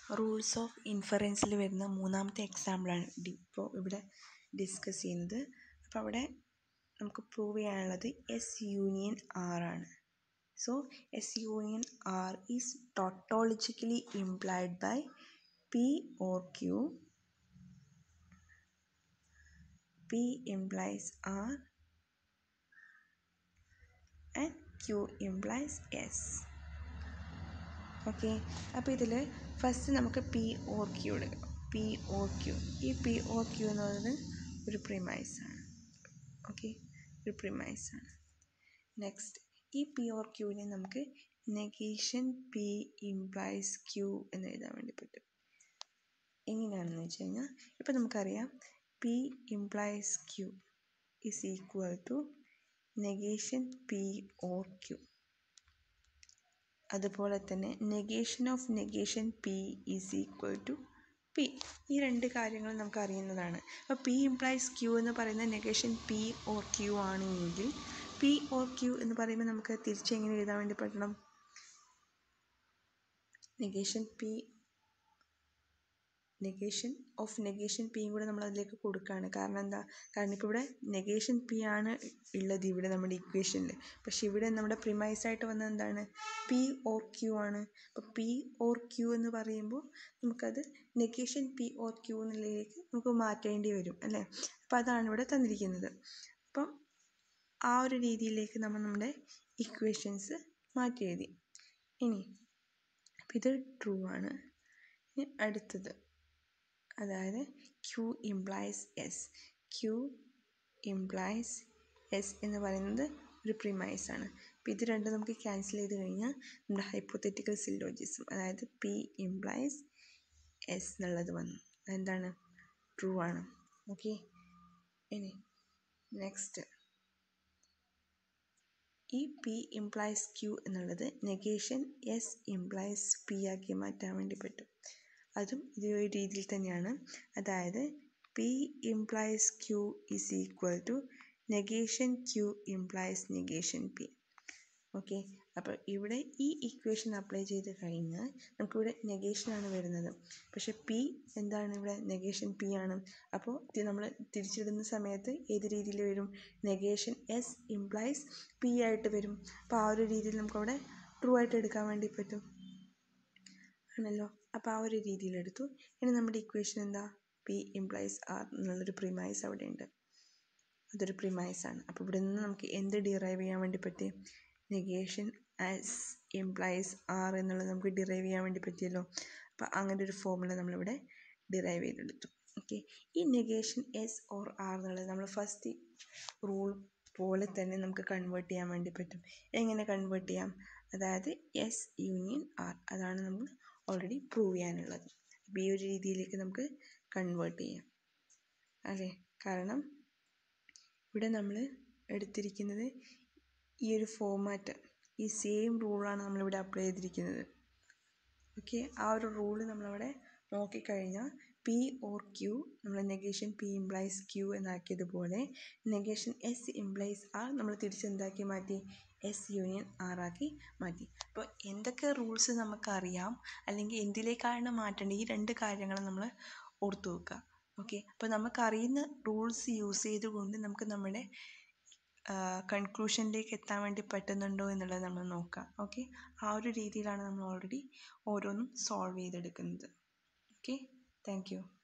rules of ഇൻഫറൻസിൽ വരുന്ന മൂന്നാമത്തെ എക്സാമ്പിളാണ് ഇപ്പോൾ ഇവിടെ ഡിസ്കസ് ചെയ്യുന്നത് അപ്പോൾ അവിടെ നമുക്ക് പ്രൂവ് ചെയ്യാനുള്ളത് എസ് യൂണിയൻ ആർ ആണ് so S union R is tautologically implied by P or Q P implies R and Q implies S okay അപ്പോൾ ഇതിൽ ഫസ്റ്റ് നമുക്ക് പി ഓർ ക്യൂ എടുക്കാം പി ഓർ ക്യൂ ഈ പി ഓർ ക്യൂ എന്ന് പറയുന്നത് ഒരു premise ആണ് ഓക്കെ ഒരു പ്രിമൈസ് ആണ് നെക്സ്റ്റ് ഈ പി ഓർ ക്യൂവിനെ നമുക്ക് നെഗേഷൻ പി ഇംപ്ലൈസ് ക്യൂ എന്ന് എഴുതാൻ വേണ്ടി പറ്റും എങ്ങനെയാണെന്ന് വെച്ച് കഴിഞ്ഞാൽ ഇപ്പോൾ നമുക്കറിയാം P implies Q is equal to negation P or Q അതുപോലെ തന്നെ negation of negation P is equal to P ഈ രണ്ട് കാര്യങ്ങൾ നമുക്ക് അറിയുന്നതാണ് അപ്പോൾ പി ഇംപ്ലൈസ് ക്യൂ എന്ന് പറയുന്ന നെഗേഷൻ പി ഓർ ക്യൂ ആണെങ്കിൽ പി ഓർ ക്യൂ എന്ന് പറയുമ്പോൾ നമുക്ക് തിരിച്ച് എങ്ങനെ എഴുതാൻ വേണ്ടി പറ്റണം negation P negation of negation പിയും കൂടെ നമ്മൾ അതിലേക്ക് കൊടുക്കുകയാണ് കാരണം എന്താ കാരണം ഇപ്പോൾ ഇവിടെ നെഗേഷൻ പി ആണ് ഉള്ളത് ഇവിടെ നമ്മുടെ ഇക്വേഷനിൽ പക്ഷെ ഇവിടെ നമ്മുടെ പ്രിമൈസ് ആയിട്ട് വന്നത് എന്താണ് പി ഓർ ക്യൂ ആണ് അപ്പോൾ പി ഓർ ക്യൂ എന്ന് പറയുമ്പോൾ നമുക്കത് നെഗേഷൻ പി ഓർ ക്യൂ എന്നുള്ളതിലേക്ക് നമുക്ക് മാറ്റേണ്ടി വരും അല്ലേ അപ്പോൾ അതാണ് ഇവിടെ തന്നിരിക്കുന്നത് അപ്പം ആ ഒരു രീതിയിലേക്ക് നമ്മൾ നമ്മുടെ ഇക്വേഷൻസ് മാറ്റി എഴുതി ഇനി അപ്പം ഇത് ട്രൂ ആണ് ഇനി അടുത്തത് അതായത് Q implies S Q implies S എന്ന് പറയുന്നത് ഒരു പ്രിമൈസ് ആണ് അപ്പോൾ ഇത് രണ്ടും നമുക്ക് ക്യാൻസൽ ചെയ്ത് കഴിഞ്ഞാൽ നമ്മുടെ ഹൈപ്പോത്തറ്റിക്കൽ സിലോജിസം അതായത് പി ഇംപ്ലൈസ് എസ് എന്നുള്ളത് വന്നു അതെന്താണ് ട്രൂ ആണ് ഓക്കെ ഇനി നെക്സ്റ്റ് ഈ പി ഇംപ്ലൈസ് ക്യൂ എന്നുള്ളത് നെഗേഷൻ എസ് ഇംപ്ലൈസ് പി ആക്കി മാറ്റാൻ വേണ്ടി പറ്റും അതും ഇതേ രീതിയിൽ തന്നെയാണ് അതായത് P implies Q is equal to negation Q implies negation P okay അപ്പോൾ ഇവിടെ ഈ ഇക്വേഷൻ അപ്ലൈ ചെയ്ത് കഴിഞ്ഞാൽ നമുക്കിവിടെ നെഗേഷനാണ് വരുന്നത് പക്ഷേ പി എന്താണ് ഇവിടെ നെഗേഷൻ പി ആണ് അപ്പോൾ ഇത് നമ്മൾ തിരിച്ചിടുന്ന സമയത്ത് ഏത് രീതിയിൽ വരും നെഗേഷൻ എസ് ഇംപ്ലൈസ് പി ആയിട്ട് വരും അപ്പോൾ ആ ഒരു രീതിയിൽ നമുക്കവിടെ ട്രൂ ആയിട്ട് എടുക്കാൻ വേണ്ടി പറ്റും ആണല്ലോ അപ്പോൾ ആ ഒരു രീതിയിൽ എടുത്തു ഇനി നമ്മുടെ ഇക്വേഷൻ എന്താ പി ഇംപ്ലൈസ് ആർ എന്നുള്ളൊരു പ്രിമൈസ് അവിടെ ഉണ്ട് അതൊരു പ്രിമൈസ് ആണ് അപ്പോൾ ഇവിടെ നിന്ന് നമുക്ക് എന്ത് ഡിറൈവ് ചെയ്യാൻ വേണ്ടി പറ്റി നെഗേഷൻ ആസ് ഇംപ്ലൈസ് ആർ എന്നുള്ളത് നമുക്ക് ഡിറൈവ് ചെയ്യാൻ വേണ്ടി പറ്റിയല്ലോ അപ്പോൾ അങ്ങനെ ഒരു ഫോമുല നമ്മളിവിടെ ഡിറൈവ് ചെയ്തെടുത്തു ഓക്കെ ഈ നെഗേഷൻ എസ് ഓർ ആർ എന്നുള്ളത് നമ്മൾ ഫസ്റ്റ് റൂൾ പോലെ തന്നെ നമുക്ക് കൺവേർട്ട് ചെയ്യാൻ വേണ്ടി പറ്റും എങ്ങനെ കൺവേർട്ട് ചെയ്യാം അതായത് എസ് യൂണിയൻ ആർ അതാണ് നമ്മൾ ഓൾറെഡി പ്രൂവ് ചെയ്യാനുള്ളത് അപ്പോൾ ഈ ഒരു രീതിയിലേക്ക് നമുക്ക് കൺവേർട്ട് ചെയ്യാം അല്ലേ കാരണം ഇവിടെ നമ്മൾ എടുത്തിരിക്കുന്നത് ഈ ഒരു ഫോമാറ്റ് ഈ സെയിം റൂളാണ് നമ്മളിവിടെ അപ്ലൈ ചെയ്തിരിക്കുന്നത് ഓക്കെ ആ ഒരു റൂള് നമ്മളവിടെ നോക്കിക്കഴിഞ്ഞാൽ പി ഓർ ക്യൂ നമ്മൾ നെഗേഷൻ പി ഇംപ്ലൈസ് ക്യൂ എന്നാക്കിയതുപോലെ നെഗേഷൻ എസ് ഇംപ്ലൈസ് ആർ നമ്മൾ തിരിച്ചെന്താക്കി മാറ്റി എസ് യൂണിയൻ ആർ ആക്കി മാറ്റി അപ്പോൾ എന്തൊക്കെ റൂൾസ് നമുക്കറിയാം അല്ലെങ്കിൽ എന്തിലേക്കാണ് മാറ്റേണ്ടത് ഈ രണ്ട് കാര്യങ്ങൾ നമ്മൾ ഓർത്തു വെക്കുക ഓക്കെ അപ്പോൾ നമുക്കറിയുന്ന റൂൾസ് യൂസ് ചെയ്തുകൊണ്ട് നമുക്ക് നമ്മുടെ കൺക്ലൂഷനിലേക്ക് എത്താൻ വേണ്ടി പറ്റുന്നുണ്ടോ എന്നുള്ളത് നമ്മൾ നോക്കാം ഓക്കെ ആ ഒരു രീതിയിലാണ് നമ്മൾ ഓൾറെഡി ഓരോന്നും സോൾവ് ചെയ്തെടുക്കുന്നത് ഓക്കെ താങ്ക് യു